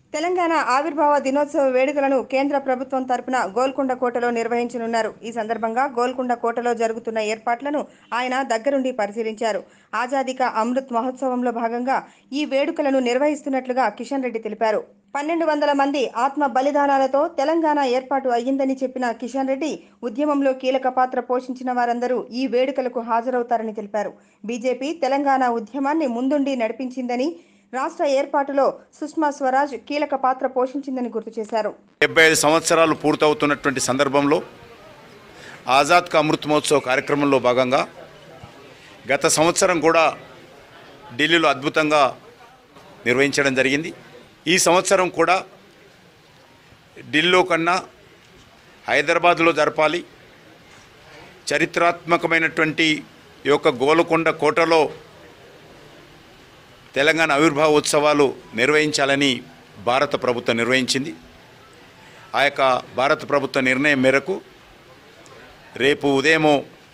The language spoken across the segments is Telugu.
తెలంగాణ ఆవిర్భావ దినోత్సవ వేడుకలను కేంద్ర ప్రభుత్వం తరపున గోల్కొండ కోటలో నిర్వహించనున్నారు ఈ సందర్భంగా గోల్కొండ కోటలో జరుగుతున్న ఏర్పాట్లను ఆయన దగ్గరుండి పరిశీలించారు ఆజాదీ కా అమృత్ మహోత్సవంలో భాగంగా ఈ వేడుకలను నిర్వహిస్తున్నట్లుగా కిషన్ రెడ్డి తెలిపారు పన్నెండు వందల మంది ఆత్మ బలిదానాలతో తెలంగాణ ఏర్పాటు అయ్యిందని చెప్పిన కిషన్ రెడ్డి ఉద్యమంలో కీలక పాత్ర పోషించిన వారందరూ ఈ వేడుకలకు హాజరవుతారని తెలిపారు బీజేపీ తెలంగాణ ఉద్యమాన్ని ముందుండి నడిపించిందని రాష్ట్ర ఏర్పాటులో సుష్మా స్వరాజ్ కీలక పాత్ర పోషించిందని గుర్తు చేశారు డెబ్బై ఐదు సంవత్సరాలు పూర్తవుతున్నటువంటి సందర్భంలో ఆజాద్ కా అమృత్ మహోత్సవ్ కార్యక్రమంలో భాగంగా గత సంవత్సరం కూడా ఢిల్లీలో అద్భుతంగా నిర్వహించడం జరిగింది ఈ సంవత్సరం కూడా ఢిల్లీలో కన్నా హైదరాబాద్లో జరపాలి చరిత్రాత్మకమైనటువంటి ఈ యొక్క గోలకొండ కోటలో తెలంగాణ ఆవిర్భావ ఉత్సవాలు నిర్వహించాలని భారత ప్రభుత్వం నిర్వహించింది ఆ యొక్క భారత ప్రభుత్వ నిర్ణయం మేరకు రేపు ఉదయము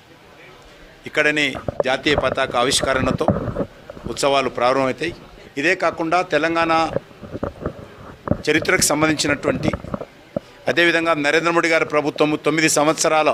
ఇక్కడనే జాతీయ పతాక ఆవిష్కరణతో ఉత్సవాలు ప్రారంభమవుతాయి ఇదే కాకుండా తెలంగాణ చరిత్రకు సంబంధించినటువంటి అదేవిధంగా నరేంద్ర మోడీ గారి ప్రభుత్వం తొమ్మిది సంవత్సరాల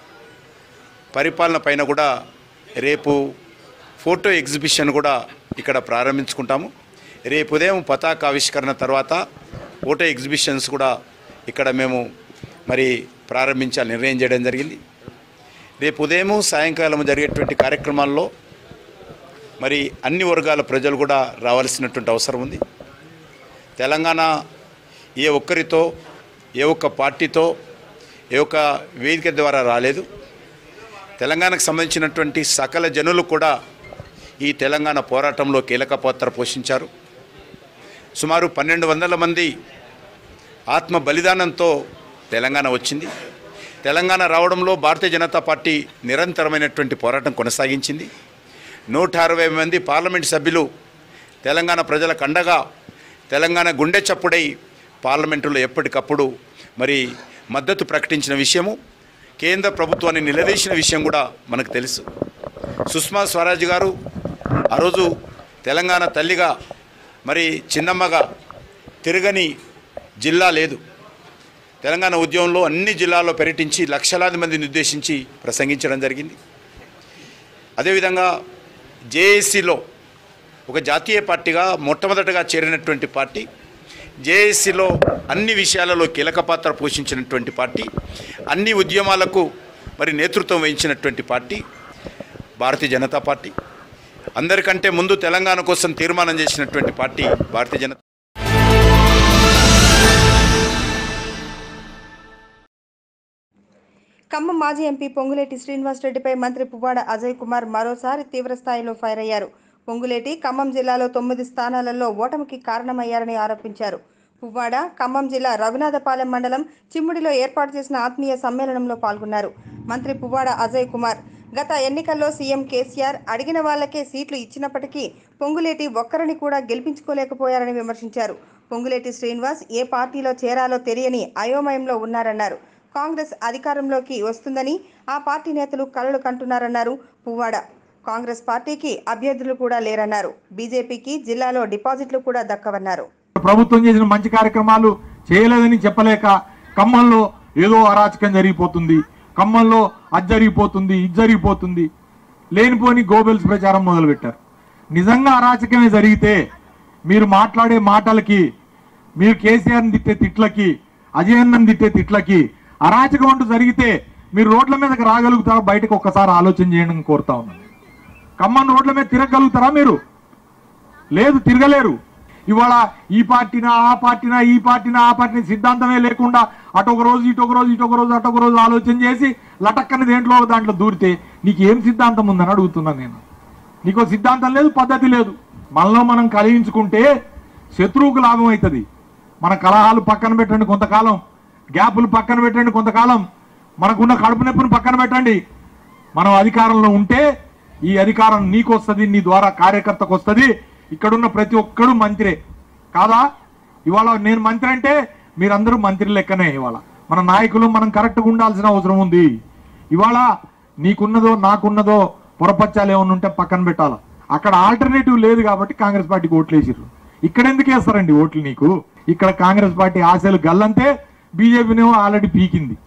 పరిపాలన పైన కూడా రేపు ఫోటో ఎగ్జిబిషన్ కూడా ఇక్కడ ప్రారంభించుకుంటాము రేపు ఉదయం పతాక ఆవిష్కరణ తర్వాత ఫోటో ఎగ్జిబిషన్స్ కూడా ఇక్కడ మేము మరి ప్రారంభించాలని నిర్ణయం చేయడం జరిగింది రేపు ఉదయం సాయంకాలం జరిగేటువంటి కార్యక్రమాల్లో మరి అన్ని వర్గాల ప్రజలు కూడా రావాల్సినటువంటి అవసరం ఉంది తెలంగాణ ఏ ఒక్కరితో ఏ ఒక్క పార్టీతో ఏ ఒక్క వేదిక ద్వారా రాలేదు తెలంగాణకు సంబంధించినటువంటి సకల జనులు కూడా ఈ తెలంగాణ పోరాటంలో కీలక పాత్ర పోషించారు సుమారు పన్నెండు వందల మంది ఆత్మ బలిదానంతో తెలంగాణ వచ్చింది తెలంగాణ రావడంలో భారతీయ జనతా పార్టీ నిరంతరమైనటువంటి పోరాటం కొనసాగించింది నూట అరవై మంది పార్లమెంట్ సభ్యులు తెలంగాణ ప్రజలకు అండగా తెలంగాణ గుండె చప్పుడై పార్లమెంటులో ఎప్పటికప్పుడు మరి మద్దతు ప్రకటించిన విషయము కేంద్ర ప్రభుత్వాన్ని నిలదీసిన విషయం కూడా మనకు తెలుసు సుష్మా స్వరాజ్ గారు ఆ రోజు తెలంగాణ తల్లిగా మరి చిన్నమ్మగా తిరగని జిల్లా లేదు తెలంగాణ ఉద్యమంలో అన్ని జిల్లాల్లో పర్యటించి లక్షలాది మందిని ఉద్దేశించి ప్రసంగించడం జరిగింది అదేవిధంగా జేఏసీలో ఒక జాతీయ పార్టీగా మొట్టమొదటగా చేరినటువంటి పార్టీ జేఏసీలో అన్ని విషయాలలో కీలక పాత్ర పోషించినటువంటి పార్టీ అన్ని ఉద్యమాలకు మరి నేతృత్వం వహించినటువంటి పార్టీ భారతీయ జనతా పార్టీ అందరికంటే ముందు తెలంగాణ కోసం తీర్మానం చేసినటువంటి పార్టీ భారతీయ జనతా ఖమ్మం మాజీ ఎంపీ పొంగులేటి శ్రీనివాసరెడ్డిపై మంత్రి పువ్వాడ అజయ్ కుమార్ మరోసారి తీవ్రస్థాయిలో ఫైర్ అయ్యారు పొంగులేటి ఖమ్మం జిల్లాలో తొమ్మిది స్థానాలలో ఓటమికి కారణమయ్యారని ఆరోపించారు పువ్వాడ ఖమ్మం జిల్లా రఘునాథపాలెం మండలం చిమ్ముడిలో ఏర్పాటు చేసిన ఆత్మీయ సమ్మేళనంలో పాల్గొన్నారు మంత్రి పువ్వాడ అజయ్ కుమార్ గత ఎన్నికల్లో సీఎం కేసీఆర్ అడిగిన వాళ్లకే సీట్లు ఇచ్చినప్పటికీ పొంగులేటి ఒక్కరిని కూడా గెలిపించుకోలేకపోయారని విమర్శించారు పొంగులేటి శ్రీనివాస్ ఏ పార్టీలో చేరాలో తెలియని అయోమయంలో ఉన్నారన్నారు కాంగ్రెస్ అధికారంలోకి వస్తుందని ఆ పార్టీ నేతలు కలలు కంటున్నారన్నారు పువ్వాడ కాంగ్రెస్ పార్టీకి అభ్యర్థులు కూడా లేరన్నారు బీజేపీకి జిల్లాలో డిపాజిట్లు కూడా దక్కవన్నారు ప్రభుత్వం చేసిన మంచి కార్యక్రమాలు చేయలేదని చెప్పలేక ఖమ్మంలో ఏదో అరాచకం జరిగిపోతుంది ఖమ్మంలో అది జరిగిపోతుంది ఇది జరిగిపోతుంది లేనిపోని గోబెల్స్ ప్రచారం మొదలుపెట్టారు నిజంగా అరాచకమే జరిగితే మీరు మాట్లాడే మాటలకి మీరు కేసీఆర్ని తిట్టే తిట్లకి అజయన్నని తిట్టే తిట్లకి అరాచకం అంటూ జరిగితే మీరు రోడ్ల మీదకి రాగలుగుతారా బయటకు ఒక్కసారి ఆలోచన చేయడం కోరుతా ఉన్నాను ఖమ్మం రోడ్ల మీద తిరగలుగుతారా మీరు లేదు తిరగలేరు ఇవాళ ఈ పార్టీనా ఆ పార్టీనా ఈ పార్టీనా ఆ పార్టీ సిద్ధాంతమే లేకుండా అటు ఒక రోజు ఇటు ఒక రోజు ఇటు ఒక రోజు అటు ఒక రోజు ఆలోచన చేసి లటక్కని దేంట్లో ఒక దాంట్లో దూరితే నీకు ఏం సిద్ధాంతం ఉందని అడుగుతున్నాను నేను నీకు ఓ సిద్ధాంతం లేదు పద్ధతి లేదు మనలో మనం కలిగించుకుంటే శత్రువుకు లాభం అవుతుంది మన కలహాలు పక్కన పెట్టండి కొంతకాలం గ్యాపులు పక్కన పెట్టండి కొంతకాలం మనకున్న కడుపు నొప్పిని పక్కన పెట్టండి మనం అధికారంలో ఉంటే ఈ అధికారం నీకు వస్తుంది నీ ద్వారా కార్యకర్తకు వస్తుంది ఇక్కడున్న ప్రతి ఒక్కడు మంత్రే కాదా ఇవాళ నేను మంత్రి అంటే మీరందరూ మంత్రి లెక్కనే ఇవాళ మన నాయకులు మనం కరెక్ట్గా ఉండాల్సిన అవసరం ఉంది ఇవాళ నీకున్నదో నాకున్నదో పొరపచ్చాలు ఏమన్నా ఉంటే పక్కన పెట్టాలి అక్కడ ఆల్టర్నేటివ్ లేదు కాబట్టి కాంగ్రెస్ పార్టీకి ఓట్లేసిర్రు ఇక్కడ ఎందుకు వేస్తారండి ఓట్లు నీకు ఇక్కడ కాంగ్రెస్ పార్టీ ఆశలు గల్లంతే బీజేపీనేమో ఆల్రెడీ పీకింది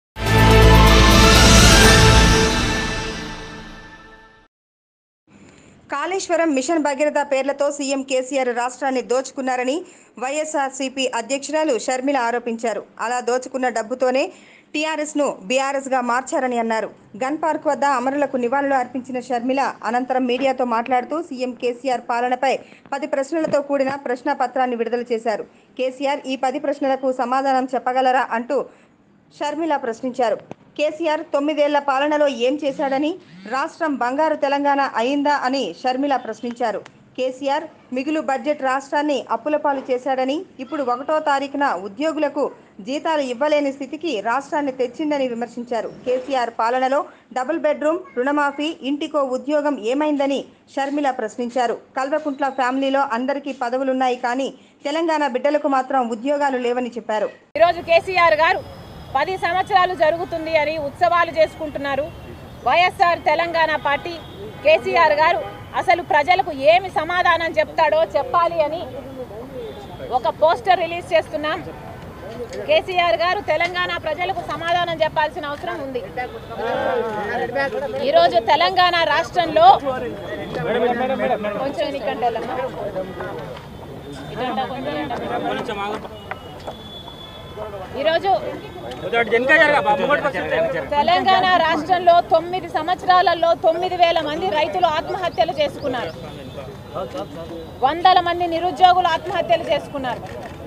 కాళేశ్వరం మిషన్ భగీరథ పేర్లతో సీఎం కేసీఆర్ రాష్ట్రాన్ని దోచుకున్నారని వైఎస్ఆర్సీపీ అధ్యక్షురాలు షర్మిల ఆరోపించారు అలా దోచుకున్న డబ్బుతోనే టీఆర్ఎస్ను బీఆర్ఎస్గా మార్చారని అన్నారు గన్ పార్క్ వద్ద అమరులకు నివాళులు అర్పించిన షర్మిల అనంతరం మీడియాతో మాట్లాడుతూ సీఎం కేసీఆర్ పాలనపై పది ప్రశ్నలతో కూడిన ప్రశ్న పత్రాన్ని విడుదల చేశారు కేసీఆర్ ఈ పది ప్రశ్నలకు సమాధానం చెప్పగలరా అంటూ షర్మిల ప్రశ్నించారు కేసీఆర్ తొమ్మిదేళ్ల పాలనలో ఏం చేశాడని రాష్ట్రం బంగారు తెలంగాణ అయిందా అని షర్మిల ప్రశ్నించారు కేసీఆర్ మిగులు బడ్జెట్ రాష్ట్రాన్ని అప్పుల పాలు చేశాడని ఇప్పుడు ఒకటో తారీఖున ఉద్యోగులకు జీతాలు ఇవ్వలేని స్థితికి రాష్ట్రాన్ని తెచ్చిందని విమర్శించారు కేసీఆర్ పాలనలో డబుల్ బెడ్రూమ్ రుణమాఫీ ఇంటికో ఉద్యోగం ఏమైందని షర్మిల ప్రశ్నించారు కల్వకుంట్ల ఫ్యామిలీలో అందరికీ పదవులున్నాయి కానీ తెలంగాణ బిడ్డలకు మాత్రం ఉద్యోగాలు లేవని చెప్పారు ఈరోజు కేసీఆర్ గారు పది సంవత్సరాలు జరుగుతుంది అని ఉత్సవాలు చేసుకుంటున్నారు వైఎస్ఆర్ తెలంగాణ పార్టీ కేసీఆర్ గారు అసలు ప్రజలకు ఏమి సమాధానం చెప్తాడో చెప్పాలి అని ఒక పోస్టర్ రిలీజ్ చేస్తున్నాం కేసీఆర్ గారు తెలంగాణ ప్రజలకు సమాధానం చెప్పాల్సిన అవసరం ఉంది ఈరోజు తెలంగాణ రాష్ట్రంలో కొంచెం ఎన్నికంటే వెళ్ళమ్మా. ఇటంటా కొంచెం ఇటంటా. ఈరోజు తెలంగాణ రాష్ట్రంలో తొమ్మిది సంవత్సరాలలో తొమ్మిది వేల మంది రైతులు ఆత్మహత్యలు చేసుకున్నారు వందల మంది నిరుద్యోగులు ఆత్మహత్యలు చేసుకున్నారు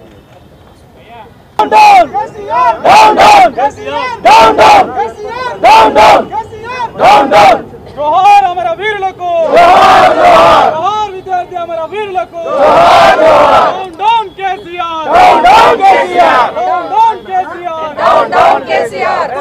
జోహార్ అమర వీరులకు జోహార్ విద్యార్థి అమర వీరులకు down down KCR down down KCR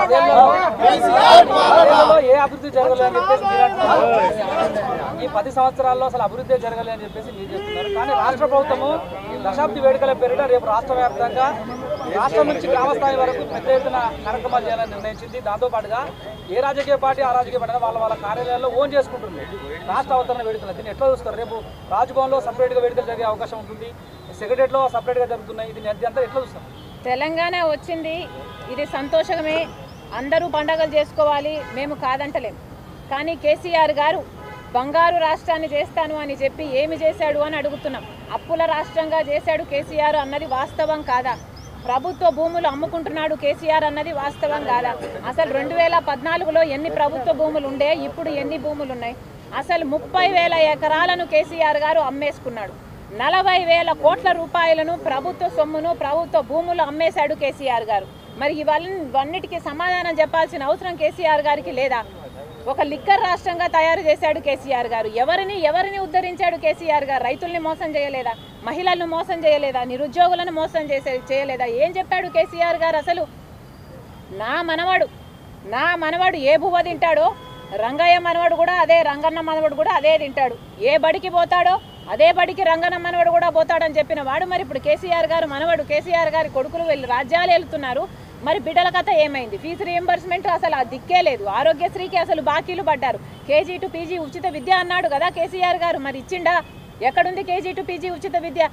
పదేళ్లలో ఏ అభివృద్ధి జరగలేదు అని చెప్పేసి మీరు అంటున్నారు. ఈ పది సంవత్సరాల్లో అసలు అభివృద్ధి జరగలేదు అని చెప్పేసి మీరు చెప్తున్నారు కానీ రాష్ట్ర ప్రభుత్వము దశాబ్ది వేడుకల పేరిట రేపు రాష్ట్ర వ్యాప్తంగా రాష్ట్రం నుంచి గ్రామ స్థాయి వరకు పెద్ద ఎత్తున కార్యక్రమాలు చేయాలని నిర్ణయించింది దాంతో పాటుగా ఏ రాజకీయ పార్టీ ఆ రాజకీయ పార్టీ వాళ్ళ వాళ్ళ కార్యాలయాల్లో ఓన్ చేసుకుంటుంది రాష్ట్ర అవతరణ వేడుకలు దీన్ని ఎట్లా చూస్తారు రేపు రాజ్భవన్లో సపరేట్గా వేడుకలు జరిగే అవకాశం ఉంటుంది సెక్రటరీలో సపరేట్గా జరుగుతున్నాయి దీన్ని అది అంతా ఎట్లా చూస్తారు తెలంగాణ వచ్చింది ఇది సంతోషమే అందరూ పండగలు చేసుకోవాలి మేము కాదంటలేం కానీ కేసీఆర్ గారు బంగారు రాష్ట్రాన్ని చేస్తాను అని చెప్పి ఏమి చేశాడు అని అడుగుతున్నాం అప్పుల రాష్ట్రంగా చేశాడు కేసీఆర్ అన్నది వాస్తవం కాదా ప్రభుత్వ భూములు అమ్ముకుంటున్నాడు కేసీఆర్ అన్నది వాస్తవం కాదా అసలు రెండు వేల పద్నాలుగులో ఎన్ని ప్రభుత్వ భూములు ఉండే ఇప్పుడు ఎన్ని భూములు ఉన్నాయి అసలు ముప్పై వేల ఎకరాలను కేసీఆర్ గారు అమ్మేసుకున్నాడు నలభై వేల కోట్ల రూపాయలను ప్రభుత్వ సొమ్మును ప్రభుత్వ భూములు అమ్మేశాడు కేసీఆర్ గారు మరి ఇవన్నీ ఇవన్నిటికీ సమాధానం చెప్పాల్సిన అవసరం కేసీఆర్ గారికి లేదా ఒక లిక్కర్ రాష్ట్రంగా తయారు చేశాడు కేసీఆర్ గారు ఎవరిని ఎవరిని ఉద్ధరించాడు కేసీఆర్ గారు రైతుల్ని మోసం చేయలేదా మహిళలను మోసం చేయలేదా నిరుద్యోగులను మోసం చేసే చేయలేదా ఏం చెప్పాడు కేసీఆర్ గారు అసలు నా మనవడు నా మనవడు ఏ బువ్వ తింటాడో రంగయ్య మనవడు కూడా అదే రంగన్న మనవడు కూడా అదే తింటాడు ఏ బడికి పోతాడో అదే బడికి రంగన్న మనవడు కూడా పోతాడని చెప్పిన వాడు మరి ఇప్పుడు కేసీఆర్ గారు మనవడు కేసీఆర్ గారి కొడుకులు వెళ్ళి రాజ్యాలు వెళ్తున్నారు మరి బిడ్డల కథ ఏమైంది ఫీజు రియంబర్స్మెంట్ అసలు ఆ దిక్కే లేదు ఆరోగ్యశ్రీకి అసలు బాకీలు పడ్డారు కేజీ టు పీజీ ఉచిత విద్య అన్నాడు కదా కేసీఆర్ గారు మరి ఇచ్చిండా ఎక్కడుంది కేజీ టు పీజీ ఉచిత విద్య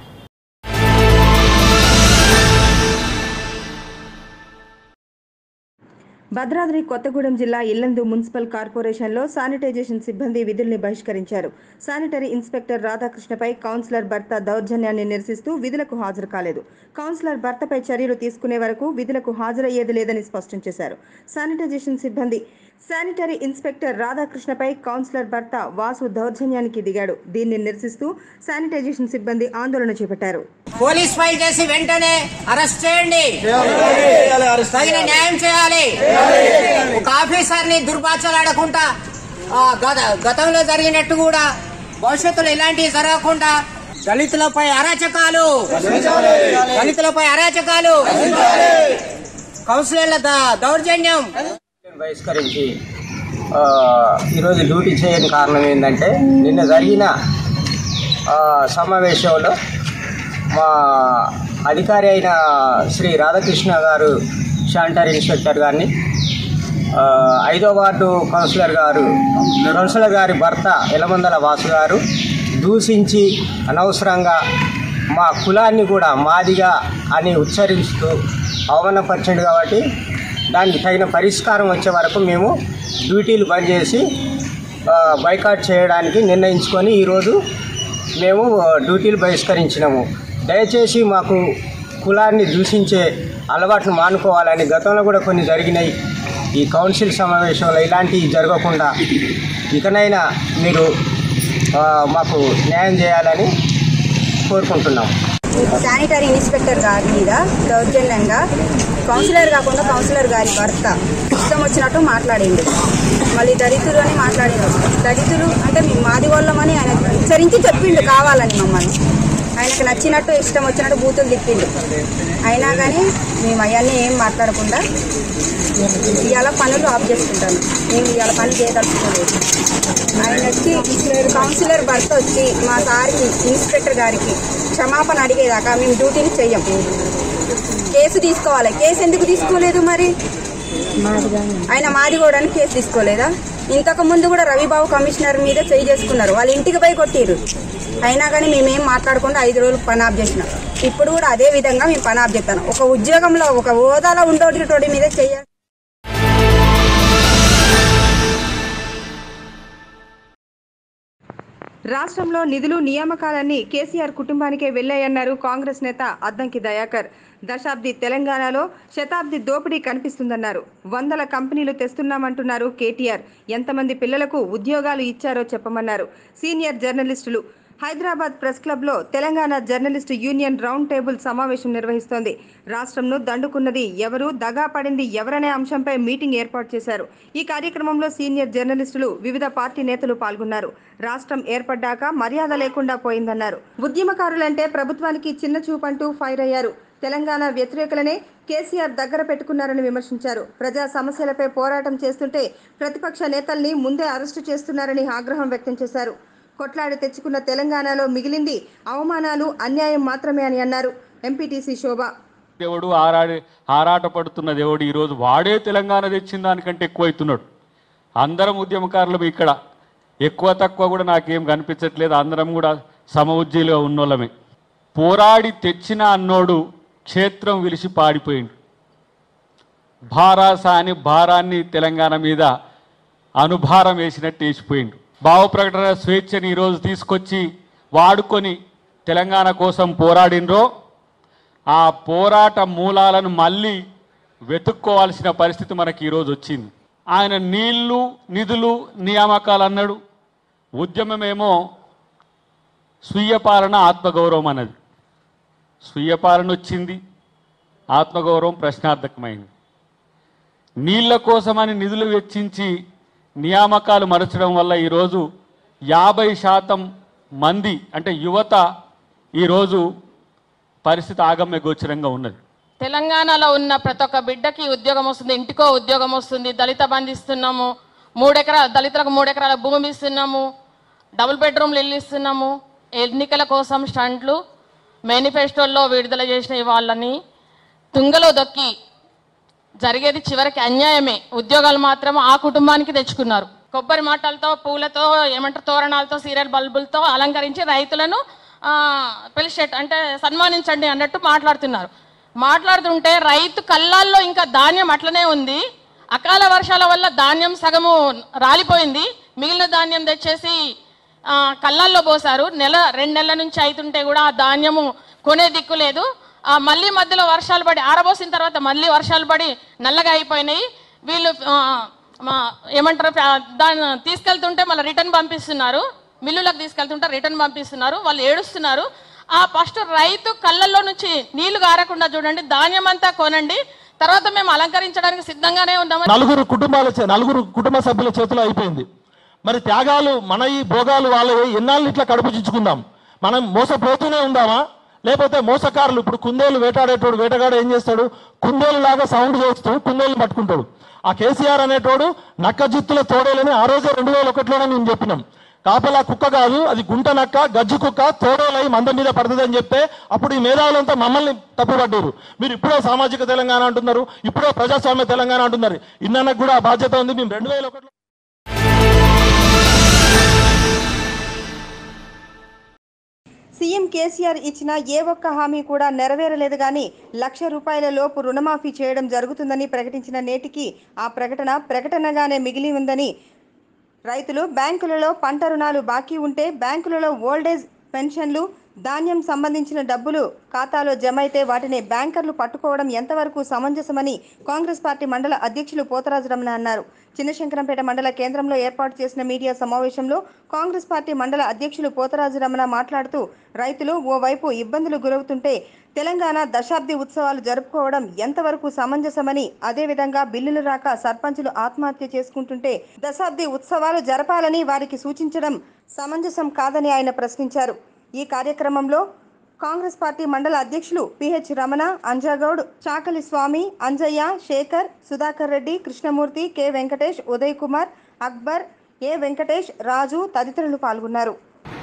భద్రాద్రి కొత్తగూడెం జిల్లా ఇల్లందు మున్సిపల్ కార్పొరేషన్లో శానిటైజేషన్ సిబ్బంది విధుల్ని బహిష్కరించారు శానిటరీ ఇన్స్పెక్టర్ రాధాకృష్ణపై కౌన్సిలర్ భర్త దౌర్జన్యాన్ని నిరసిస్తూ విధులకు హాజరు కాలేదు కౌన్సిలర్ భర్తపై చర్యలు తీసుకునే వరకు విధులకు హాజరయ్యేది లేదని స్పష్టం చేశారు శానిటైజేషన్ సిబ్బంది శానిటరీ ఇన్స్పెక్టర్ రాధాకృష్ణపై కౌన్సిలర్ భర్త వాసు దౌర్జన్యానికి దిగాడు దీన్ని నిరసిస్తూ శానిటైజేషన్ సిబ్బంది ఆందోళన చేపట్టారు పోలీస్ ఫైల్ చేసి వెంటనే అరెస్ట్ చేయండి తగిన న్యాయం చేయాలి ఒక ఆఫీసర్ ని దుర్భాషలాడకుండా ఆ, గత- గతంలో జరిగినట్టు కూడా భవిష్యత్తులో ఇలాంటివి జరగకుండా దళితులపై అరాచకాలు దళితులపై అరాచకాలు కౌన్సిలర్ల ద- దౌర్జన్యం బహిష్కరించి ఆ, ఈరోజు డ్యూటీ చేయని కారణం ఏంటంటే నిన్న జరిగిన ఆ, సమావేశంలో మా అధికారి అయిన శ్రీ రాధాకృష్ణ గారు శానిటరీ ఇన్స్పెక్టర్ గారిని ఆ, ఐదో వార్డు కౌన్సిలర్ గారు కౌన్సిలర్ గారి భర్త ఎలమందల వాసు గారు దూషించి అనవసరంగా మా కులాన్ని కూడా మాదిగా అని ఉచ్చరిస్తూ అవమానపరిచిండు కాబట్టి దానికి తగిన పరిష్కారం వచ్చే వరకు మేము డ్యూటీలు బంద్ చేసి ఆ, బైకాట్ చేయడానికి నిర్ణయించుకొని ఈరోజు మేము ఆ, డ్యూటీలు బహిష్కరించినాము దయచేసి మాకు కులాన్ని దూషించే అలవాట్లు మానుకోవాలని గతంలో కూడా కొన్ని జరిగినాయి ఈ కౌన్సిల్ సమావేశంలో ఇలాంటివి జరగకుండా ఇకనైనా మీరు ఆ, మాకు న్యాయం చేయాలని కోరుకుంటున్నాం శానిటరీ ఇన్స్పెక్టర్ గారి మీద దౌర్జన్యంగా కౌన్సిలర్ కాకుండా కౌన్సిలర్ గారి భర్త ఇష్టం వచ్చినట్టు మాట్లాడిండు మళ్ళీ దళితులు అని మాట్లాడిండు దళితులు అంటే మేము మాది వాళ్ళమని ఆయన హెచ్చరించి చెప్పిండు కావాలని మమ్మల్ని ఆయనకు నచ్చినట్టు ఇష్టం వచ్చినట్టు బూతులు తిప్పిండు అయినా కానీ మేము అవన్నీ ఏం మాట్లాడకుండా ఇవాళ పనులు ఆఫ్ చేసుకుంటాను మేము ఇవాళ పని చేయదలుచుకోలేదు ఆయన వచ్చి కౌన్సిలర్ భర్త వచ్చి మా సార్కి ఇన్స్పెక్టర్ గారికి క్షమాపణ అడిగేదాకా మేము డ్యూటీని చెయ్యం కేసు తీసుకోవాలి కేసు ఎందుకు తీసుకోలేదు మరి ఆయన మాదిగోడని కేసు తీసుకోలేదా ఇంతకు ముందు కూడా రవిబాబు కమిషనర్ మీద చేయి చేసుకున్నారు వాళ్ళ ఇంటికి పోయి కొట్టిరు అయినా కానీ మేమేం మాట్లాడకుండా ఐదు రోజులు పని ఆఫ్ చేసినాం ఇప్పుడు కూడా అదే విధంగా మేము పని ఆఫ్ చేస్తాను ఒక ఉద్యోగంలో ఒక హోదాలో ఉండేటోటి మీద చెయ్యాలి రాష్ట్రంలో నిధులు నియామకాలన్నీ కేసీఆర్ కుటుంబానికే వెళ్లాయన్నారు కాంగ్రెస్ నేత అద్దంకి దయాకర్ దశాబ్ది తెలంగాణలో శతాబ్ది దోపిడీ కనిపిస్తుందన్నారు వందల కంపెనీలు తెస్తున్నామంటున్నారు కేటీఆర్ ఎంతమంది పిల్లలకు ఉద్యోగాలు ఇచ్చారో చెప్పమన్నారు సీనియర్ జర్నలిస్టులు హైదరాబాద్ ప్రెస్ క్లబ్లో Telangana journalist union round table సమావేశం నిర్వహిస్తోంది రాష్ట్రంను దండుకున్నది ఎవరు దగా పడింది ఎవరనే అంశంపై మీటింగ్ ఏర్పాటు చేశారు ఈ కార్యక్రమంలో సీనియర్ జర్నలిస్టులు వివిధ పార్టీ నేతలు పాల్గొన్నారు రాష్ట్రం ఏర్పడ్డాక మర్యాద లేకుండా పోయిందన్నారు ఉద్యమకారులంటే ప్రభుత్వానికి చిన్న చూపంటూ ఫైర్ అయ్యారు తెలంగాణ వ్యతిరేకులనే కేసీఆర్ దగ్గర పెట్టుకున్నారని విమర్శించారు ప్రజా సమస్యలపై పోరాటం చేస్తుంటే ప్రతిపక్ష నేతల్ని ముందే అరెస్టు చేస్తున్నారని ఆగ్రహం వ్యక్తం చేశారు కొట్లాడి తెచ్చుకున్న తెలంగాణలో మిగిలింది అవమానాలు అన్యాయం మాత్రమే అని అన్నారు ఎంపీటీసీ శోభ దేవుడు ఆరాడి ఆరాట పడుతున్న దేవుడు ఈరోజు వాడే తెలంగాణ తెచ్చిన దానికంటే ఎక్కువ అవుతున్నాడు అందరం ఉద్యమకారులం ఇక్కడ ఎక్కువ తక్కువ కూడా నాకేం కనిపించట్లేదు అందరం కూడా సమ ఉజ్జీలుగా ఉన్నోళ్ళమే పోరాడి తెచ్చిన అన్నోడు క్షేత్రం విలిసి పాడిపోయిండు భారాస అని భారాన్ని తెలంగాణ మీద అనుభారం వేసినట్టు వేసిపోయిండు భావ ప్రకటన స్వేచ్ఛని ఈరోజు తీసుకొచ్చి వాడుకొని తెలంగాణ కోసం పోరాడినరో ఆ పోరాట మూలాలను మళ్ళీ వెతుక్కోవాల్సిన పరిస్థితి మనకి ఈరోజు వచ్చింది ఆయన నీళ్లు నిధులు నియామకాలు అన్నాడు ఉద్యమమేమో స్వీయ పాలన ఆత్మగౌరవం అన్నది స్వీయ పాలన వచ్చింది ఆత్మగౌరవం ప్రశ్నార్థకమైంది నీళ్ల కోసమని నిధులు వెచ్చించి నియామకాలు మరచడం వల్ల ఈరోజు యాభై శాతం మంది అంటే యువత ఈరోజు పరిస్థితి ఆగమ్య గోచరంగా ఉన్నది తెలంగాణలో ఉన్న ప్రతి ఒక్క బిడ్డకి ఉద్యోగం వస్తుంది ఇంటికో ఉద్యోగం వస్తుంది దళిత బంధు ఇస్తున్నాము మూడెకరా దళితులకు మూడెకరాల భూమి ఇస్తున్నాము డబుల్ బెడ్రూమ్లు ఇల్లు ఇస్తున్నాము ఎన్నికల కోసం స్టంట్లు మేనిఫెస్టోల్లో విడుదల చేసిన వాళ్ళని తుంగలో దొక్కి జరిగేది చివరికి అన్యాయమే ఉద్యోగాలు మాత్రం ఆ కుటుంబానికి తెచ్చుకున్నారు కొబ్బరి మాటలతో పూలతో ఏమంటారు తోరణాలతో సీరియల్ బల్బులతో అలంకరించి రైతులను ఆ, పిలిచేట అంటే సన్మానించండి అన్నట్టు మాట్లాడుతున్నారు మాట్లాడుతుంటే రైతు కళ్ళాల్లో ఇంకా ధాన్యం అట్లనే ఉంది అకాల వర్షాల వల్ల ధాన్యం సగము రాలిపోయింది మిగిలిన ధాన్యం తెచ్చేసి ఆ, కళ్ళాల్లో పోసారు నెల రెండు నెలల నుంచి అవుతుంటే కూడా ఆ ధాన్యము కొనే దిక్కు లేదు ఆ, మళ్ళీ మధ్యలో వర్షాలు పడి ఆరబోసిన తర్వాత మళ్ళీ వర్షాలు పడి నల్లగా అయిపోయినాయి వీళ్ళు ఆ, మా ఏమంటారు ఆ, దాన్ని తీసుకెళ్తుంటే మళ్ళీ రిటర్న్ పంపిస్తున్నారు మిల్లులకు తీసుకెళ్తుంటే రిటర్న్ పంపిస్తున్నారు వాళ్ళు ఏడుస్తున్నారు ఆ ఫస్ట్ రైతు కళ్ళల్లో నుంచి నీళ్లు గారకుండా చూడండి ధాన్యం అంతా కొనండి తర్వాత మేము అలంకరించడానికి సిద్ధంగానే ఉన్నాము నలుగురు కుటుంబాల చే- నలుగురు కుటుంబ సభ్యుల చేతిలో అయిపోయింది మరి త్యాగాలు మన ఈ భోగాలు వాళ్ళ ఎన్నాళ్ళు ఇట్లా కడుపు చించుకుందాం మనం మోసపోతూనే ఉందామా లేకపోతే మోసకారులు ఇప్పుడు కుందేలు వేటాడేటోడు వేటగాడు ఏం చేస్తాడు కుందేలు లాగా సౌండ్ చేస్తూ కుందేలు పట్టుకుంటాడు ఆ కేసీఆర్ అనేటోడు నక్క జిత్తుల తోడేలని ఆ రోజే రెండు వేల ఒకటిలోనే మేము చెప్పినాం కాపలా కుక్క కాదు అది గుంట నక్క గజ్జి కుక్క తోడేలై మంద మీద పడుతుందని చెప్తే అప్పుడు ఈ మేధావులంతా మమ్మల్ని తప్పుపడ్డారు మీరు ఇప్పుడే సామాజిక తెలంగాణ అంటున్నారు ఇప్పుడే ప్రజాస్వామ్య తెలంగాణ అంటున్నారు ఇన్నకు కూడా ఆ బాధ్యత ఉంది మేము రెండు వేల ఒకటిలో రాష్ట్రంలో నిధులు నియామకాలన్నీ కేసీఆర్ కుటుంబానికే వెళ్లాయన్నారు కాంగ్రెస్ నేత అద్దంకి దయాకర్ దశాబ్ది తెలంగాణలో శతాబ్ది దోపిడీ కనిపిస్తుందన్నారు వందల కంపెనీలు తెస్తున్నామంటున్నారు కేటీఆర్ ఎంతమంది పిల్లలకు ఉద్యోగాలు ఇచ్చారో చెప్పమన్నారు సీనియర్ జర్నలిస్టులు హైదరాబాద్ ప్రెస్ క్లబ్లో Telangana journalist union round table సమావేశం నిర్వహిస్తోంది రాష్ట్రంను దండుకున్నది ఎవరు దగా పడింది ఎవరనే అంశంపై మీటింగ్ ఏర్పాటు చేశారు ఈ కార్యక్రమంలో కేసీఆర్ ఇచ్చిన ఏ ఒక్క హామీ కూడా నెరవేరలేదు కానీ లక్ష రూపాయల లోపు రుణమాఫీ చేయడం జరుగుతుందని ప్రకటించిన నేటికి ఆ ప్రకటన ప్రకటనగానే మిగిలి ఉందని రైతులు బ్యాంకులలో పంట రుణాలు బాకీ ఉంటే బ్యాంకులలో ఓల్డేజ్ పెన్షన్లు ధాన్యం సంబంధించిన డబ్బులు ఖాతాలో జమ అయితే వాటిని బ్యాంకర్లు పట్టుకోవడం ఎంతవరకు సమంజసమని కాంగ్రెస్ పార్టీ మండల అధ్యక్షులు పోతరాజు రమణ అన్నారు చిన్నశంకరంపేట మండల కేంద్రంలో ఏర్పాటు చేసిన మీడియా సమావేశంలో కాంగ్రెస్ పార్టీ మండల అధ్యక్షులు పోతరాజు రమణ మాట్లాడుతూ రైతులు ఓవైపు ఇబ్బందులు గురవుతుంటే తెలంగాణ దశాబ్ది ఉత్సవాలు జరుపుకోవడం ఎంతవరకు సమంజసమని అదేవిధంగా బిల్లులు రాక సర్పంచులు ఆత్మహత్య చేసుకుంటుంటే దశాబ్ది ఉత్సవాలు జరపాలని వారికి సూచించడం సమంజసం కాదని ఆయన ప్రశ్నించారు ఈ కార్యక్రమంలో కాంగ్రెస్ పార్టీ మండల అధ్యక్షులు PH Ramana Anjagoud Chakali Swamy Anjaiah Shekar Sudhakar Reddy Krishnamurthy K Venkatesh Uday Kumar Akbar A Venkatesh Raju తదితరులు పాల్గొన్నారు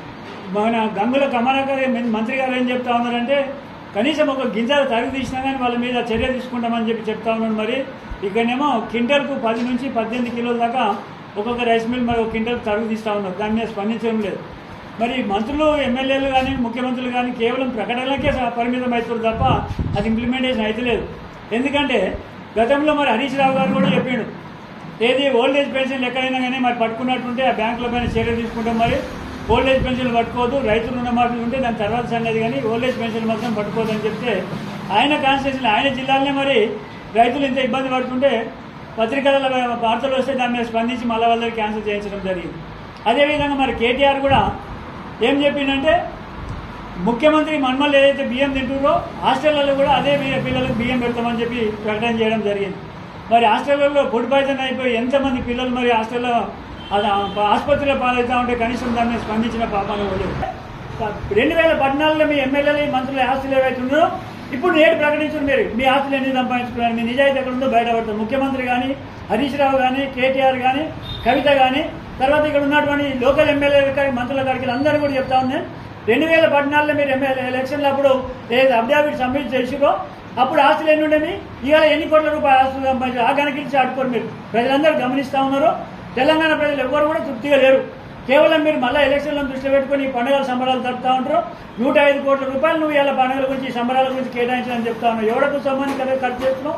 మన గంగుల కమలాకర్ ఏం- మంత్రి గారు ఏం చెప్తా ఉన్నారంటే కనీసం ఒక గింజలు తరిగి తీసినా కానీ వాళ్ళ మీద చర్య తీసుకుంటామని చెప్పి చెప్తా ఉన్నాడు మరి ఇక్కడనేమో క్వింటల్కు పది నుంచి పద్దెనిమిది కిలోల దాకా ఒక్కొక్క రైస్ మిల్ మరి ఒక క్వింటల్ తరుగు తీస్తూ ఉన్నారు దాని మీద స్పందించడం లేదు మరి మంత్రులు ఎమ్మెల్యేలు కానీ ముఖ్యమంత్రులు కానీ కేవలం ప్రకటనలకే స- పరిమితం అవుతారు తప్ప అది ఇంప్లిమెంటేషన్ అవుతలేదు ఎందుకంటే గతంలో మరి హరీష్ రావు గారు కూడా చెప్పిండు ఏది ఓల్డ్ ఏజ్ పెన్షన్లు ఎక్కడైనా కానీ మరి పట్టుకున్నట్టుంటే ఆ బ్యాంకుల పైన చర్య తీసుకుంటాం మరి ఓల్డ్ ఏజ్ పెన్షన్లు పట్టుకోవద్దు రైతు రుణమాఫీ ఉంటే దాని తర్వాత సంగతి కానీ ఓల్డ్ ఏజ్ పెన్షన్ మాత్రం పట్టుకోవద్దని చెప్తే ఆయన కాన్స్టిట్యూషన్ ఆయన జిల్లాలోనే మరి రైతులు ఇంత ఇబ్బంది పడుతుంటే పత్రికలలో వార్తలు వస్తే దాని మీద స్పందించి మళ్ళీ వాళ్ళకి క్యాన్సిల్ చేయించడం జరిగింది అదేవిధంగా మరి కేటీఆర్ కూడా ఏం చెప్పిందంటే ముఖ్యమంత్రి మన్మల్ ఏదైతే బియ్యం తింటున్నారో హాస్టళ్లలో కూడా అదే బియ్యం పిల్లలకు బియ్యం పెడతామని చెప్పి ప్రకటన చేయడం జరిగింది మరి హాస్టళ్లలో ఫుడ్ పాయిజన్ అయిపోయి ఎంతమంది పిల్లలు మరి హాస్టల్లో అది ఆసుపత్రిలో పాలవుతా ఉంటే కనీసం దాని మీద స్పందించిన పాపాలు పోలేదు రెండు వేల పద్నాలుగులో మీ ఎమ్మెల్యేలు మంత్రుల ఆస్తులు ఏవైతే ఉన్నారో ఇప్పుడు నేడు ప్రకటించారు మీరు మీ ఆస్తులు ఎన్ని సంపాదించుకున్నారు మీ నిజాయితీ ఎక్కడ ఉందో బయటపడుతుంది ముఖ్యమంత్రి కానీ హరీష్ రావు కానీ కేటీఆర్ కానీ కవిత కానీ తర్వాత ఇక్కడ ఉన్నటువంటి లోకల్ ఎమ్మెల్యేలు కానీ మంత్రుల కాడికి అందరూ కూడా చెప్తా ఉంది రెండు వేల పద్నాలుగులో మీరు ఎమ్మెల్యే ఎలక్షన్లు అప్పుడు ఏది అఫిడవిట్ సబ్మిట్ చేసిరో అప్పుడు ఆస్తులు ఎన్ని ఉండేవి ఇవాళ ఎన్ని కోట్ల రూపాయల ఆస్తులు సంపాదించారు ఆ గణకించి ఆడుకోరు మీరు ప్రజలందరూ గమనిస్తూ ఉన్నారు తెలంగాణ ప్రజలు ఎవ్వరు కూడా తృప్తిగా లేరు కేవలం మీరు మళ్ళీ ఎలక్షన్లను దృష్టిలో పెట్టుకుని ఈ పండుగల సంబరాలు జరుపుతా ఉంటారు నూట ఐదు కోట్ల రూపాయలు నువ్వు ఇలా పండుగల గురించి ఈ సంబరాల గురించి కేటాయించాలని చెప్తా ఉన్నావు ఎవడకు సంబంధించి కదా ఖర్చు చేస్తున్నావు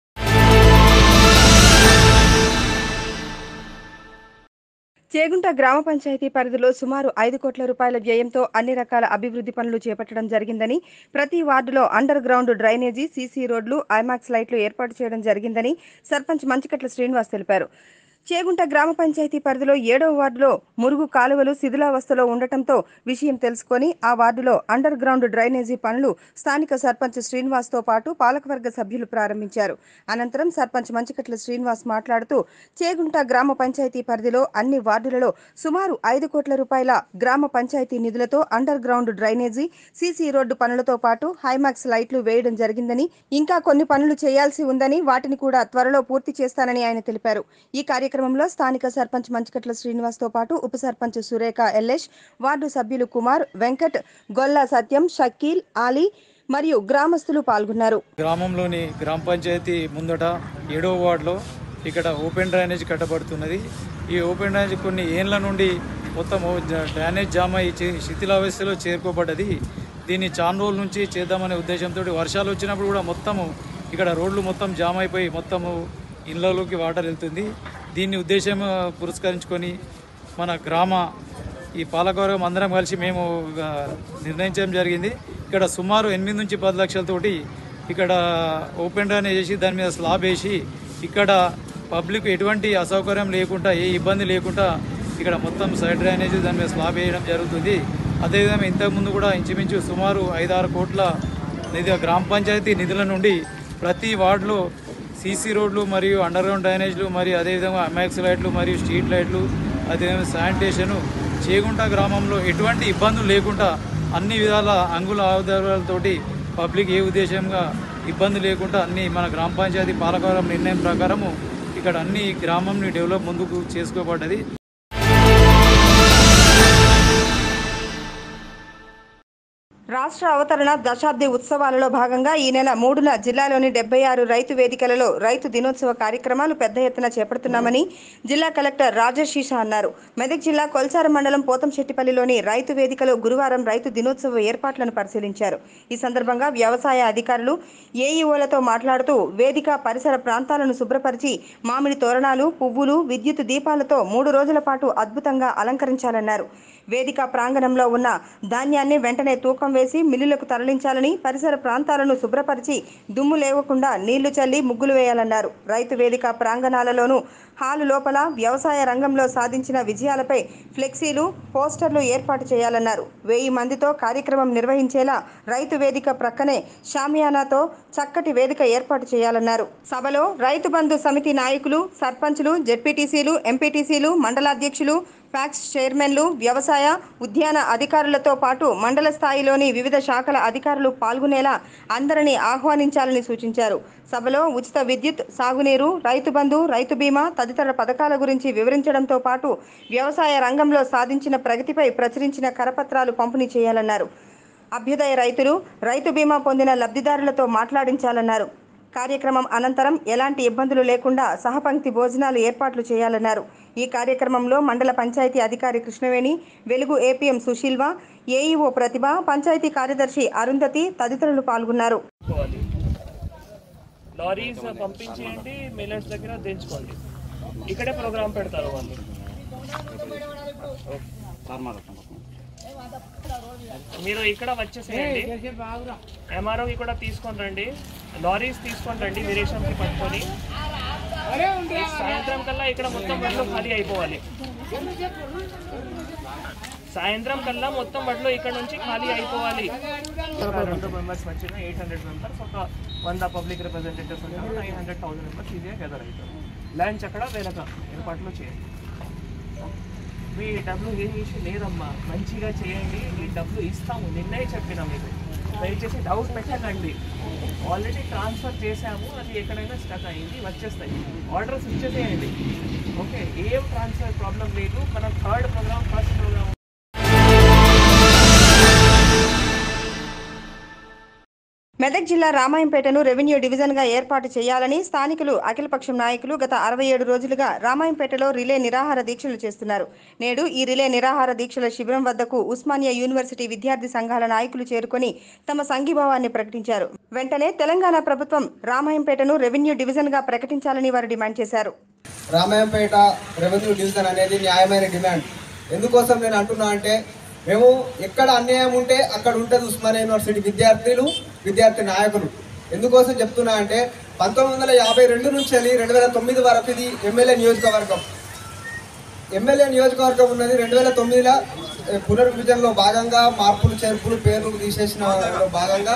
చేగుంట గ్రామ పంచాయతీ పరిధిలో సుమారు ఐదు కోట్ల రూపాయల వ్యయంతో అన్ని రకాల అభివృద్ధి పనులు చేపట్టడం జరిగిందని ప్రతి వార్డులో అండర్ గ్రౌండ్ డ్రైనేజీ సీసీ రోడ్లు ఐమాక్స్ లైట్లు ఏర్పాటు చేయడం జరిగిందని సర్పంచ్ మంచికట్ల శ్రీనివాస్ తెలిపారు చేగుంట గ్రామ పంచాయతీ పరిధిలో ఏడవ వార్డులో మురుగు కాలువలు శిథిలావస్థలో ఉండటంతో విషయం తెలుసుకొని ఆ వార్డులో అండర్ గ్రౌండ్ డ్రైనేజీ పనులు స్థానిక సర్పంచ్ శ్రీనివాస్తో పాటు పాలకవర్గ సభ్యులు ప్రారంభించారు అనంతరం సర్పంచ్ మంచికట్ల శ్రీనివాస్ మాట్లాడుతూ చేగుంట గ్రామ పంచాయతీ పరిధిలో అన్ని వార్డులలో సుమారు ఐదు కోట్ల రూపాయల గ్రామ పంచాయతీ నిధులతో under ground drainage CC road పనులతో పాటు హైమాక్స్ లైట్లు వేయడం జరిగిందని ఇంకా కొన్ని పనులు చేయాల్సి ఉందని వాటిని కూడా త్వరలో పూర్తి చేస్తానని ఆయన తెలిపారు ఈ కార్యక్రమంలో స్థానిక సర్పంచ్ మంచికట్ల శ్రీనివాస్ తో పాటు ఉప సర్పంచ్ సురేఖ ఎల్లేష్ వార్డు సభ్యులు కుమార్ వెంకట్ గొల్ల సత్యం షకీల్ ఆలీ మరియు గ్రామస్తులు పాల్గొన్నారు గ్రామంలోని గ్రామ పంచాయతీ ముందట ఏడవ వార్డులో ఇక్కడ ఓపెన్ డ్రైనేజ్ కట్టబడుతున్నది ఈ ఓపెన్ డ్రైనేజ్ కొన్ని ఏండ్ల నుండి మొత్తం జ- డ్రైనేజ్ జామ్ అయి చే- శిథిలావస్థలో చేరుకోబడ్డది దీన్ని చాలా రోజుల నుంచి చేద్దామనే ఉద్దేశంతో వర్షాలు వచ్చినప్పుడు కూడా మొత్తము ఇక్కడ రోడ్లు మొత్తం జామ్ అయిపోయి మొత్తము ఇళ్లలోకి వాటర్ వెళ్తుంది దీన్ని ఉద్దేశం ఆ, పురస్కరించుకొని మన గ్రామ ఈ పాలకవర్గం అందరం కలిసి మేము ఆ, నిర్ణయించడం జరిగింది ఇక్కడ సుమారు ఎనిమిది నుంచి పది లక్షలతోటి ఇక్కడ ఓపెన్ డ్రైనేజ్ చేసి దాని మీద స్లాబ్ వేసి ఇక్కడ పబ్లిక్ ఎటువంటి అసౌకర్యం లేకుండా ఏ ఇబ్బంది లేకుండా ఇక్కడ మొత్తం సైడ్ డ్రైనేజ్ దాని మీద స్లాబ్ వేయడం జరుగుతుంది అదేవిధంగా ఇంతకుముందు కూడా ఇంచుమించు సుమారు ఐదారు కోట్ల నిధి గ్రామ పంచాయతీ నిధుల నుండి ప్రతి వార్డులో సీసీ రోడ్లు మరియు అండర్ గ్రౌండ్ డ్రైనేజ్లు మరియు అదేవిధంగా అమాక్స్ లైట్లు మరియు స్ట్రీట్ లైట్లు అదేవిధంగా శానిటేషను చేగుంట గ్రామంలో ఎటువంటి ఇబ్బందులు లేకుండా అన్ని విధాల అంగుల ఆధారాలతోటి పబ్లిక్ ఏ ఉద్దేశంగా ఇబ్బంది లేకుండా అన్ని మన గ్రామ పంచాయతీ పాలకవర్గం నిర్ణయం ప్రకారము ఇక్కడ అన్ని గ్రామంని డెవలప్ ముందుకు చేసుకోబడ్డది రాష్ట్ర అవతరణ దశాబ్ది ఉత్సవాలలో భాగంగా ఈ నెల మూడున జిల్లాలోని డెబ్బై ఆరు రైతు వేదికలలో రైతు దినోత్సవ కార్యక్రమాలు పెద్ద ఎత్తున చేపడుతున్నామని జిల్లా కలెక్టర్ రాజేష్ శీష అన్నారు మెదక్ జిల్లా కొల్చార మండలం పోతంశెట్టిపల్లిలోని రైతు వేదికలో గురువారం రైతు దినోత్సవ ఏర్పాట్లను పరిశీలించారు ఈ సందర్భంగా వ్యవసాయ అధికారులు ఏఈఓలతో మాట్లాడుతూ వేదిక పరిసర ప్రాంతాలను శుభ్రపరిచి మామిడి తోరణాలు పువ్వులు విద్యుత్ దీపాలతో మూడు రోజుల పాటు అద్భుతంగా అలంకరించాలన్నారు వేదిక ప్రాంగణంలో ఉన్న ధాన్యాన్ని వెంటనే తూకం వేసి మిల్లులకు తరలించాలని పరిసర ప్రాంతాలను శుభ్రపరిచి దుమ్ము లేవకుండా నీళ్లు చల్లి ముగ్గులు వేయాలన్నారు రైతు వేదిక ప్రాంగణాలలోనూ హాలు లోపల వ్యవసాయ రంగంలో సాధించిన విజయాలపై ఫ్లెక్సీలు పోస్టర్లు ఏర్పాటు చేయాలన్నారు వెయ్యి మందితో కార్యక్రమం నిర్వహించేలా రైతు వేదిక ప్రక్కనే షామియానాతో చక్కటి వేదిక ఏర్పాటు చేయాలన్నారు సభలో రైతు బంధు సమితి నాయకులు సర్పంచులు జెడ్పీటీసీలు ఎంపీటీసీలు మండలాధ్యక్షులు ఫ్యాక్స్ చైర్మన్లు వ్యవసాయ ఉద్యాన అధికారులతో పాటు మండల స్థాయిలోని వివిధ శాఖల అధికారులు పాల్గొనేలా అందరినీ ఆహ్వానించాలని సూచించారు సభలో ఉచిత విద్యుత్ సాగునీరు రైతు బంధు రైతు బీమా తదితర పథకాల గురించి వివరించడంతో పాటు వ్యవసాయ రంగంలో సాధించిన ప్రగతిపై ప్రచురించిన కరపత్రాలు పంపిణీ చేయాలన్నారు అభ్యుదయ రైతులు రైతు బీమా పొందిన లబ్ధిదారులతో మాట్లాడించాలన్నారు కార్యక్రమం అనంతరం ఎలాంటి ఇబ్బందులు లేకుండా సహపంక్తి భోజనాలు ఏర్పాట్లు చేయాలన్నారు ఈ కార్యక్రమంలో మండల పంచాయతీ అధికారి కృష్ణవేణి వెలుగు ఏపీఎం సుశీల్వ ఏఈఓ ప్రతిభ పంచాయతీ కార్యదర్శి అరుంధతి తదితరులు పాల్గొన్నారు లారీస్ పంపించేయండి మిల్లర్స్ దగ్గర దించుకోండి ఇక్కడే ప్రోగ్రామ్ పెడతారు వాళ్ళు మీరు ఇక్కడ వచ్చేసేయండి ఎంఆర్ఓకి కూడా తీసుకొని రండి లారీస్ తీసుకొని రండి వీరేశంకి పట్టుకొని సాయంత్రం కల్లా ఇక్కడ మొత్తం బండ్లు ఖాళీ అయిపోవాలి సాయంత్రం కల్లా మొత్తం బడ్లు ఇక్కడ నుంచి ఖాళీ అయిపోవాలి ఒక రెండు మెంబర్స్ వచ్చిన ఎయిట్ హండ్రెడ్ మెంబర్స్ ఒక వంద పబ్లిక్ రిప్రజెంటేటివ్స్ ఉంటారు నైన్ హండ్రెడ్ థౌసండ్ మెంబర్స్ ఈజీగా గెదర్ అవుతారు లంచ్ అక్కడ వేరొక ఏర్పాట్లు చేయండి మీ డబ్బులు ఏం ఇష్యూ లేదమ్మా మంచిగా చేయండి మీ డబ్బులు ఇస్తాము నిన్నే చెప్పిన మీకు దయచేసి డౌట్ పెట్టకండి ఆల్రెడీ ట్రాన్స్ఫర్ చేసాము అది ఎక్కడైనా స్టక్ అయింది వచ్చేస్తాయి ఆర్డర్స్ ఇచ్చేసేయండి ఓకే ఏం ట్రాన్స్ఫర్ ప్రాబ్లం లేదు మన third program first program Medak జిల్లా రామాయంపేటను రెవెన్యూ డివిజన్గా ఏర్పాటు చేయాలని స్థానికులు అఖిలపక్షం నాయకులు గత అరవై ఏడు రోజులుగా రామాయంపేటలో రిలే నిరాహార దీక్షలు చేస్తున్నారు నేడు ఈ రిలే నిరాహార దీక్షల శిబిరం వద్దకు ఉస్మానియా యూనివర్సిటీ విద్యార్థి సంఘాల నాయకులు చేరుకొని తమ సంఘీభావాన్ని ప్రకటించారు వెంటనే తెలంగాణ ప్రభుత్వం రామాయంపేటను రెవెన్యూ డివిజన్గా ప్రకటించాలని వారు డిమాండ్ చేశారు రామాయంపేట రెవెన్యూ డివిజన్ అనేది న్యాయమైన డిమాండ్ ఎందుకోసం నేను అంటున్నా అంటే మేము ఎక్కడ అన్యాయం ఉంటే అక్కడ ఉంటుంది ఉస్మానియా యూనివర్సిటీ విద్యార్థులు విద్యార్థి నాయకులు ఎందుకోసం చెప్తున్నా అంటే పంతొమ్మిది వందల యాభై రెండు నుంచి వెళ్ళి రెండు వేల తొమ్మిది వరకు ఇది ఎమ్మెల్యే నియోజకవర్గం ఎమ్మెల్యే నియోజకవర్గం ఉన్నది రెండు వేల తొమ్మిదిలో ఏ, పునర్విభజనలో భాగంగా మార్పులు చేర్పులు పేర్లు తీసేసిన దాంట్లో భాగంగా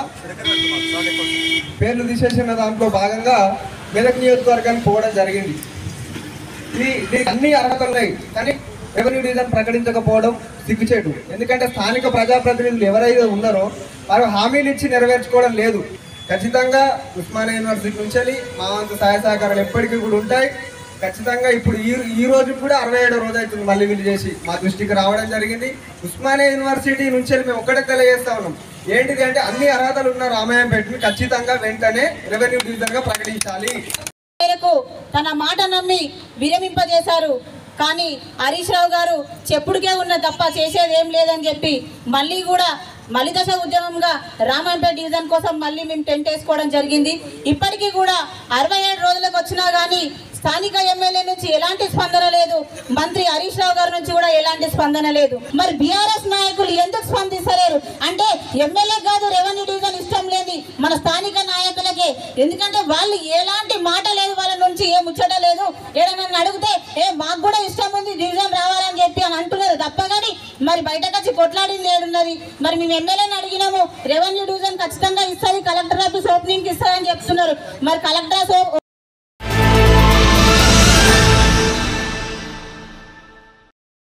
పేర్లు తీసేసిన దాంట్లో భాగంగా మెదక్ నియోజకవర్గానికి పోవడం జరిగింది ఈ దీనికి అన్ని అర్హతలు ఉన్నాయి కానీ రెవెన్యూ డివిజన్ ప్రకటించకపోవడం సిగ్గుచేటు ఎందుకంటే స్థానిక ప్రజాప్రతినిధులు ఎవరైతే ఉన్నారో వారు హామీలు ఇచ్చి నెరవేర్చుకోవడం లేదు ఖచ్చితంగా ఉస్మానియా యూనివర్సిటీ నుంచి వెళ్ళి మా వంతు సహాయ సహకారాలు ఎప్పటికీ కూడా ఉంటాయి ఖచ్చితంగా ఇప్పుడు ఈ ఈ రోజు కూడా అరవై ఏడో రోజు అవుతుంది మళ్ళీ వీళ్ళు చేసి మా దృష్టికి రావడం జరిగింది ఉస్మానియా యూనివర్సిటీ నుంచి వెళ్ళి మేము ఒక్కటే తెలియజేస్తా ఉన్నాం ఏంటిది అంటే అన్ని అర్హతలు ఉన్న రామాయంపేటని ఖచ్చితంగా వెంటనే రెవెన్యూ డివిజన్గా ప్రకటించాలి మేరకు తన మాట నమ్మి విరమింపజేశారు కానీ హరీష్ రావు గారు చెప్పుడుకే ఉన్న తప్ప చేసేది ఏం లేదని చెప్పి మళ్ళీ కూడా మలి దశ ఉద్యమంగా రామాయంపేట డివిజన్ కోసం మళ్ళీ మేము టెంట్ వేసుకోవడం జరిగింది ఇప్పటికీ కూడా అరవై ఏడు రోజులకు వచ్చినా కానీ స్థానిక ఎమ్మెల్యే నుంచి ఎలాంటి స్పందన లేదు మంత్రి హరీష్ రావు గారి నుంచి కూడా ఎలాంటి స్పందన లేదు మరి బీఆర్ఎస్ నాయకులు ఎందుకు స్పందిస్తలేరు అంటే ఎమ్మెల్యే కాదు రెవెన్యూ డివిజన్ ఇష్టం లేని మన స్థానిక నాయకులకే ఎందుకంటే వాళ్ళు ఎలాంటి మాట లేదు వాళ్ళ నుంచి ఏ ముచ్చట లేదు ఏదైనా అడిగితే ఏ మాకు కూడా ఇష్టం ఉంది డివిజన్ రావాలని చెప్పి అని అంటున్నారు తప్ప కానీ మరి బయటకు వచ్చి కొట్లాడింది ఏడున్నది మరి మేము ఎమ్మెల్యేని అడిగినాము రెవెన్యూ డివిజన్ ఖచ్చితంగా ఇస్తుంది కలెక్టర్ ఆఫీస్ ఓపెనింగ్ ఇస్తారని చెప్తున్నారు మరి కలెక్టర్ ఆఫీస్